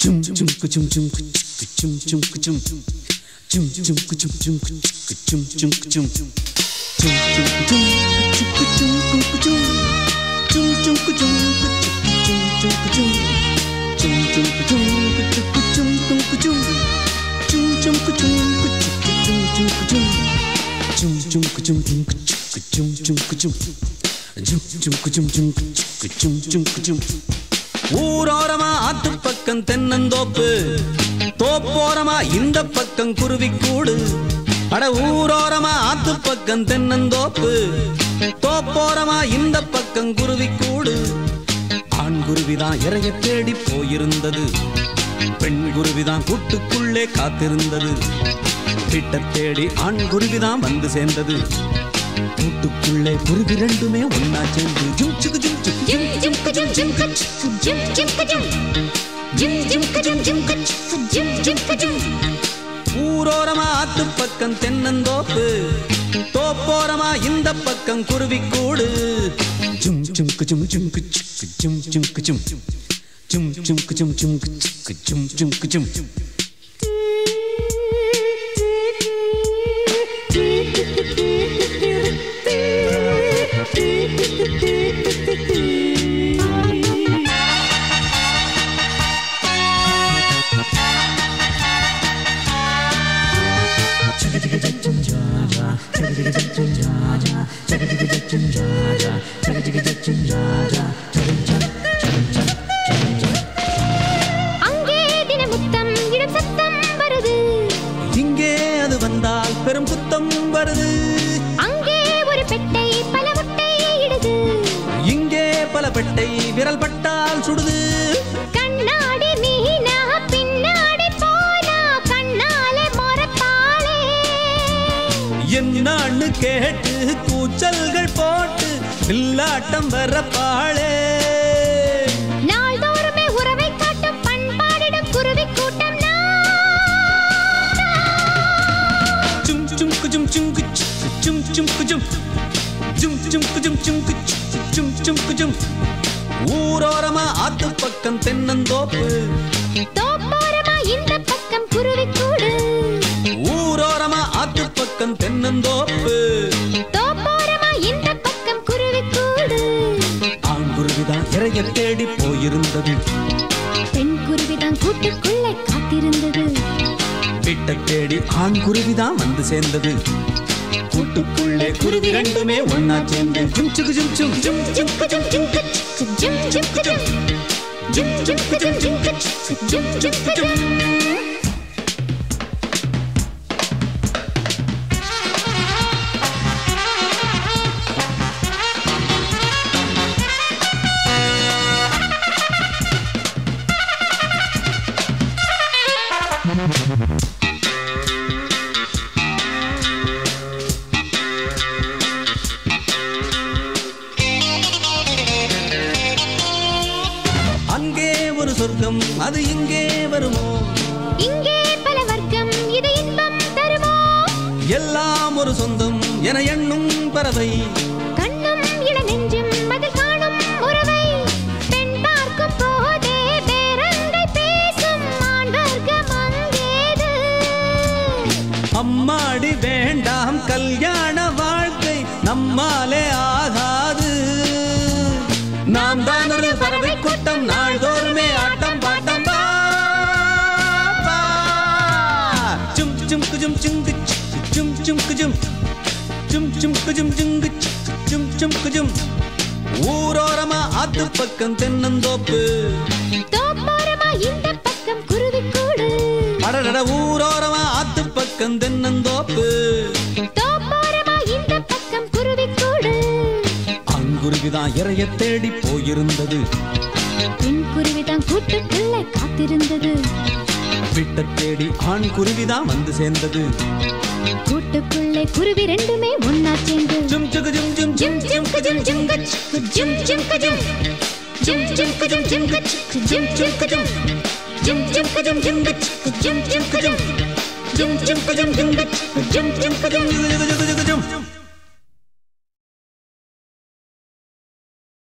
Jum jum ka jum jum ka jum jum ka jum jum jum ka jum jum ka jum jum ka jum jum jum ka jum ka jum ka jum jum jum ka jum ka jum jum ka jum jum jum ka jum ka jum ka jum jum jum ka jum ka jum jum ka jum jum jum ka jum jum ka jum jum ka jum jum jum ka jum jum ka jum jum ka jum ஊரோரமா ஆத்து பக்கம் தென்னந்தோப்பு தோப்போரமா இந்த பக்கம் குருவிக்கூடு அட ஊரோரமா ஆத்து பக்கம் தென்னந்தோப்பு தோப்போரமா இந்த பக்கம் குருவிக்கூடு ஆண் குருவிதான் இறைய தேடி போயிருந்தது பெண் குருவிதான் கூட்டுக்குள்ளே காத்திருந்தது கிட்ட தேடி ஆண் குருவிதான் வந்து சேர்ந்தது கூட்டுக்குள்ளே குருவி ரெண்டுமே ஒன்னா சேர்ந்து ஜும் சுகு ஜும் சுகு Jum jum ka jum jum ka jum jum ka jum jum jum ka jum jum ka jum jum ka jum ஊரோரமா ஆத்து பக்கம் தென்னந்தோப்பு தோப்போரமா இந்த பக்கம் குருவி கூடு ஜும் ஜும் ஜும் ஜும் ஜும் ஜும் ஜும் ஜும் ஜும் ஜும் ஜும் ஜும் ஜும் ஜும் ஜும் அங்கே தினமுத்தம் இடம் சத்தம் வருது இங்கே அது வந்தால் பெரும் குத்தம் வருது அங்கே ஒரு பெட்டை பல முட்டை இடுது இங்கே பல பெட்டை விரல் பட்டால் சுடுது கண்ணாடி மீனா பின்னாடி போனா கண்ணாலே மொறப்பாளே என்னான்னு கேட்டு கூச்சல்கள் போட்டு வில்லாட்டம் வரப்பாளே நாள்தோறுமே உறவை காட்டும் பண்பாடிடும் குருவி கூட்டம் Jum jum ka jum jum ka jum jum ka jum jum jum ka jum jum ka jum jum ka jum ஊரோரமா ஆத்து பக்கம் தென்னந்தோப்பு தோப்போரமா இந்த பக்கம் குருவி கூடு ஊரோரமா ஆத்து பக்கம் தென்னந்தோப்பு தோப்போரமா இந்த பக்கம் குருவி கூடு ஆண்குருவிதான் இறைய தேடி போயிருந்தது பெண் குருவிதான் கூட்டுக்குள்ளே காத்திருந்தது வீட்டை தேடி ஆண்குருவிதான் வந்து சேர்ந்தது கூட்டுக்குள்ளே குருவி ரெண்டுமே ஒன்னா சேர்ந்து ஜும் சுகு ஜும் ஜும் ஜும் ஜும் ஜும் ஜும் ஜும் ஜும் ஜும் ஜும் ஜும் ஜும் ஜும் ஜும் ஜும் ஜும் அங்கே ஒரு சொர்க்கம் அது இங்கே வருமோ இங்கே பல வர்க்கம் இது இன்பம் தருமோ எல்லாம் ஒரு சொந்தம் என எண்ணும் பறவை கண்ணும் இள நெஞ்சும் அதில் காணும் உறவை பெண் பார்க்கும் போதே பேரங்கை பேசும் ஆண் வர்க்கம் அங்கேது அம்மாடி வேண்டாம் கல்யாண வாழ்க்கை நம்மாலே ஆகாது நாம் தான் ஒரு பறவை கூட்டம் நாள்தோறுமே ஆட்டம் பாட்டம் பா, பா. ஜும் ஜும் குஜும் ஜுங்கு ஜும் ஜும் குஜும் ஜும் ஜும் குஜும் ஜுங்கு ஜும் ஜும் குஜும் ஊரோரமா ஆத்து பக்கம் தென்னந்தோப்பு தோப்போரமா இந்த பக்கம் குருவி கூடு அடடட ஊரோரமா ஆத்து பக்கம் தென்னந்தோப்பு தோப்போரமா இந்த பக்கம் குருவி கூடு அங்குருவிதான் இறைய தேடி போயிருந்தது பெண் குருவிதான் கூட்டுக்குள்ளே காத்திருந்தது விட்ட தேடி ஆண் குருவிதான் வந்து சேர்ந்தது கூட்டுக்குள்ளே குருவி ரெண்டுமே ஒன்னா சேர்ந்து ஜும் ஜுகு ஜும் ஜும் ஜிம் ஜிம் கஜம் ஜிம் கச் ஜிம் ஜிம் கஜம் ஜிம் ஜிம் கஜம் ஜிம் கச் ஜிம் ஜிம் கஜம் ஜிம் ஜிம் கஜம் ஜிம் கச் ஜிம் ஜிம் கஜம் ஜிம் ஜிம் கஜம் ஜிம் கச் ஜிம் ஜிம் கஜம் ஜுகு ஜுகு ஜுகு ஜுகு ஜும்